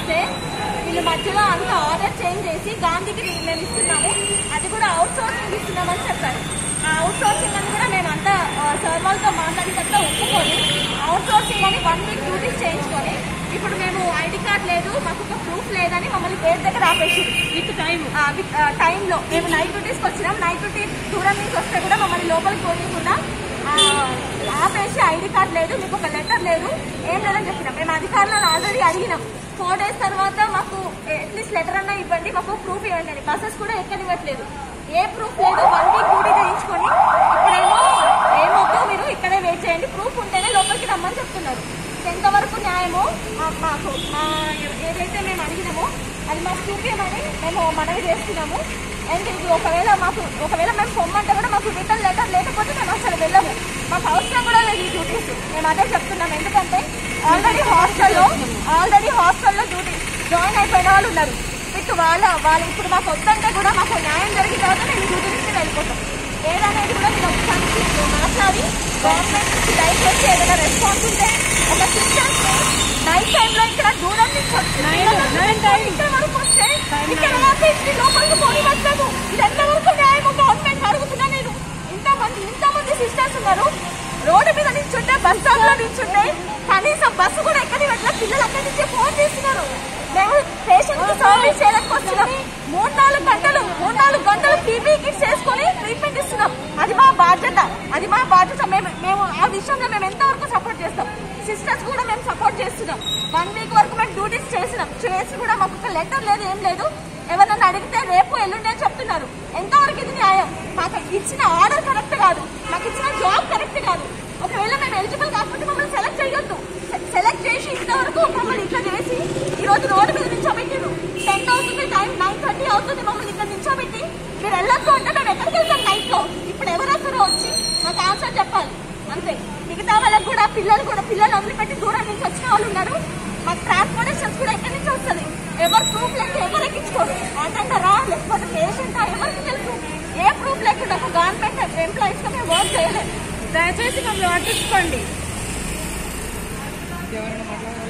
ఇస్తే వీళ్ళు మధ్యలో అంత ఆర్డర్ చేంజ్ చేసి గాంధీకి మేము ఇస్తున్నాము అది కూడా అవుట్ సోర్సింగ్ ఇస్తున్నామని చెప్పారు ఆ అవుట్ సోర్సింగ్ అని కూడా మేము అంతా సార్ వాళ్ళతో మాట్లాడినంత ఒప్పుకొని అవుట్ సోర్సింగ్ అని వన్ వీక్ డ్యూటీస్ చేయించుకొని ఇప్పుడు మేము ఐడి కార్డ్ లేదు మాకు ఒక ప్రూఫ్ లేదని మమ్మల్ని గేట్ దగ్గర ఆపేసి విత్ టైం విత్ టైంలో మేము నైట్ డ్యూటీస్కి వచ్చినాం నైట్ డ్యూటీ దూరం నుంచి వస్తే కూడా మమ్మల్ని లోపలికి పోనీయకుండా ఆ, ఆపేసి ఐడి కార్డ్ లేదు మీకు ఒక లెటర్ లేదు ఏం లేదని చెప్పినాం మేము అధికారులను ఆల్రెడీ అడిగినాం ఫోర్ డేస్ తర్వాత మాకు అట్లీస్ట్ లెటర్ అన్నా ఇవ్వండి మాకు ప్రూఫ్ ఇవ్వండి అని బస్సెస్ కూడా ఎక్కనివ్వట్లేదు ఏ ప్రూఫ్ లేదు వన్ వీక్ డ్యూటీ చేయించుకొని ఇప్పుడేమో ఏమొద్దు మీరు ఇక్కడే వెయిట్ చేయండి ప్రూఫ్ ఉంటేనే లోపలికి రమ్మని చెప్తున్నారు ఎంతవరకు న్యాయమో మా- మాకు మా ఏదైతే మేము అడిగినామో అది మాకు చూపించమని మేము మనవి చేస్తున్నాము అండ్ ఇది ఒకవేళ మాకు ఒకవేళ మేము పొమ్మంటే కూడా మాకు రిటర్న్ లెటర్ లేకపోతే మేము అసలు వెళ్ళము మాకు అవసరం కూడా లేదు ఈ డ్యూటీస్ మేము అదే చెప్తున్నాం ఎందుకంటే ఆల్రెడీ హాస్టల్లో ఆల్రెడీ హాస్టల్లో డ్యూటీ జాయిన్ అయిపోయిన వాళ్ళు ఉన్నారు విత్ వాళ్ళ వాళ్ళు ఇప్పుడు మాకు వద్దంటే కూడా మాకు న్యాయం జరిగిన తర్వాత మేము ఈ డ్యూటీ నుంచి వెళ్ళిపోతాం ఏదనేది కూడా మీరు ఒకసారి మాట్లాడి గవర్నమెంట్ నుంచి దయచేసి ఏదైనా రెస్పాన్స్ ఉంటే ఒక సిస్టమ్స్ నైట్ టైంలో ఇక్కడ దూరం నుంచి వచ్చి ఇక్కడ వరకు వస్తే ఇక్కడ ఆపేసి లోపలికి పోనివ్వట్లేదు ఇది ఎంతవరకు న్యాయమో గవర్నమెంట్ అడుగుతున్నా నేను ఇంతమంది ఇంతమంది సిస్టర్స్ ఉన్నారు రోడ్డు మీద నిల్చుంటే బస్ స్టాప్ లో నిల్చుంటే కనీసం బస్సు కూడా ఎక్కడివ్వట్లేదు పిల్లలు అక్కడి నుంచి ఫోన్ చేస్తున్నారు మేము పేషెంట్ కి సర్వీస్ చేయడానికి వస్తున్నాం మూడు నాలుగు గంటలు మూడు నాలుగు గంటలు పీపీ కిట్స్ వేసుకొని ట్రీట్మెంట్ ఇస్తున్నాం అది మా బాధ్యత అది మా బాధ్యత మేము మేము ఆ విషయంలో మేము ఎంతవరకు సపోర్ట్ చేస్తాం సిస్టర్స్ కూడా మేము సపోర్ట్ చేస్తున్నాం వన్ వీక్ వరకు మేము డ్యూటీస్ చేసినాం చేసి కూడా మాకు ఒక లెటర్ లేదు ఏం లేదు ఎవరన్నా అడిగితే రేపు ఎల్లుండి అని చెప్తున్నారు ఎంతవరకు ఇది న్యాయం మాకు ఇచ్చిన ఆర్డర్ కరెక్ట్ కాదు మాకు ఇచ్చిన జాబ్ కరెక్ట్ కాదు ఒకవేళ మేము ఎలిజిబుల్ కాకపోతే మమ్మల్ని సెలెక్ట్ చేయొద్దు సెలెక్ట్ చేసి ఇంతవరకు మమ్మల్ని ఇట్లా చేసి ఈ రోజు రోడ్డు మీద నిల్చోబెట్టిండు టెన్ అవుతుంది టైం నైన్ థర్టీ అవుతుంది మమ్మల్ని ఇక్కడ నిల్చోబెట్టి మీరు వెళ్ళొద్దు అంటే మేము ఎక్కడికి వెళ్తాం నైట్ లో ఇప్పుడు ఎవరొస్తారో వచ్చి మాకు ఆన్సర్ చెప్పాలి అంతే మిగతా వాళ్ళకి కూడా పిల్లలు కూడా పిల్లలు వదిలిపెట్టి దూరం నుంచి వచ్చిన వాళ్ళు ఉన్నారు మాకు ట్రాన్స్పోర్టేషన్స్ కూడా ఎక్కడి నుంచి వస్తుంది ఎవరు ప్రూఫ్ లేక ఎవరు ఎక్కించుకోరు అటెండరా లేకపోతే పేషెంటా ఎవరికి తెలుసు ఏ ప్రూఫ్ లేకుండా ఒక గవర్నమెంట్ ఎంప్లాయీస్ గా మేము వర్క్ చేయలేదు దయచేసి మమ్మల్ని పట్టించుకోండి ఎవరైనా మాట్లాడాలి